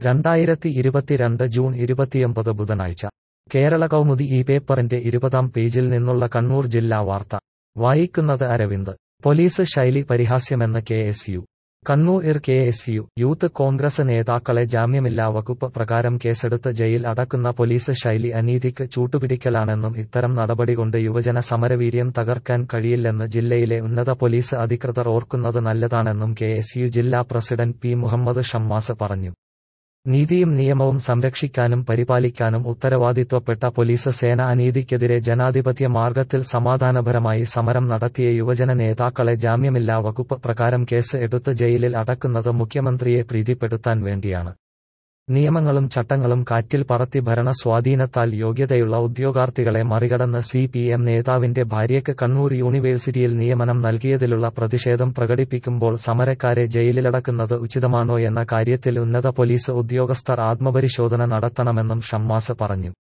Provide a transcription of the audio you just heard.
രണ്ടായിരത്തി ഇരുപത്തിരണ്ട് ജൂൺ ഇരുപത്തിയൊമ്പത് ബുധനാഴ്ച കേരള കൗമുദി ഈ പേപ്പറിന്റെ ഇരുപതാം പേജിൽ നിന്നുള്ള കണ്ണൂർ ജില്ലാ വാർത്ത വായിക്കുന്നത് അരവിന്ദ് പോലീസ് ശൈലി പരിഹാസ്യമെന്ന് കെ എസ് യു കണ്ണൂർ ഇർ K S U youth Congress നേതാക്കളെ ജാമ്യമില്ലാ വകുപ്പ് പ്രകാരം കേസെടുത്ത് ജയിൽ അടക്കുന്ന പോലീസ് ശൈലി അനീതിക്ക് ചൂട്ടുപിടിക്കലാണെന്നും ഇത്തരം നടപടി കൊണ്ട് യുവജന സമരവീര്യം തകർക്കാൻ കഴിയില്ലെന്ന് ജില്ലയിലെ ഉന്നത പോലീസ് അധികൃതർ ഓർക്കുന്നത് നല്ലതാണെന്നും കെ എസ് യു ജില്ലാ പ്രസിഡന്റ് പി മുഹമ്മദ് ഷമ്മാസ് പറഞ്ഞു നീതിയും നിയമവും സംരക്ഷിക്കാനും പരിപാലിക്കാനും ഉത്തരവാദിത്വപ്പെട്ട പോലീസ് സേന അനീതിക്കെതിരെ ജനാധിപത്യ മാർഗത്തിൽ സമാധാനപരമായി സമരം നടത്തിയ യുവജന നേതാക്കളെ ജാമ്യമില്ലാ വകുപ്പ് പ്രകാരം കേസ് എടുത്ത് ജയിലിൽ അടക്കുന്നത് മുഖ്യമന്ത്രിയെ പ്രീതിപ്പെടുത്താൻ വേണ്ടിയാണ് നിയമങ്ങളും ചട്ടങ്ങളും കാറ്റിൽ പറത്തി ഭരണ സ്വാധീനത്താൽ യോഗ്യതയുള്ള ഉദ്യോഗാർത്ഥികളെ മറികടന്ന് സി പി എം നേതാവിന്റെ ഭാര്യയ്ക്ക് കണ്ണൂർ യൂണിവേഴ്സിറ്റിയിൽ നിയമനം നൽകിയതിലുള്ള പ്രതിഷേധം പ്രകടിപ്പിക്കുമ്പോൾ സമരക്കാരെ ജയിലിലടക്കുന്നത് ഉചിതമാണോ എന്ന കാര്യത്തിൽ ഉന്നത പോലീസ് ഉദ്യോഗസ്ഥർ ആത്മപരിശോധന നടത്തണമെന്നും ഷമ്മാസ് പറഞ്ഞു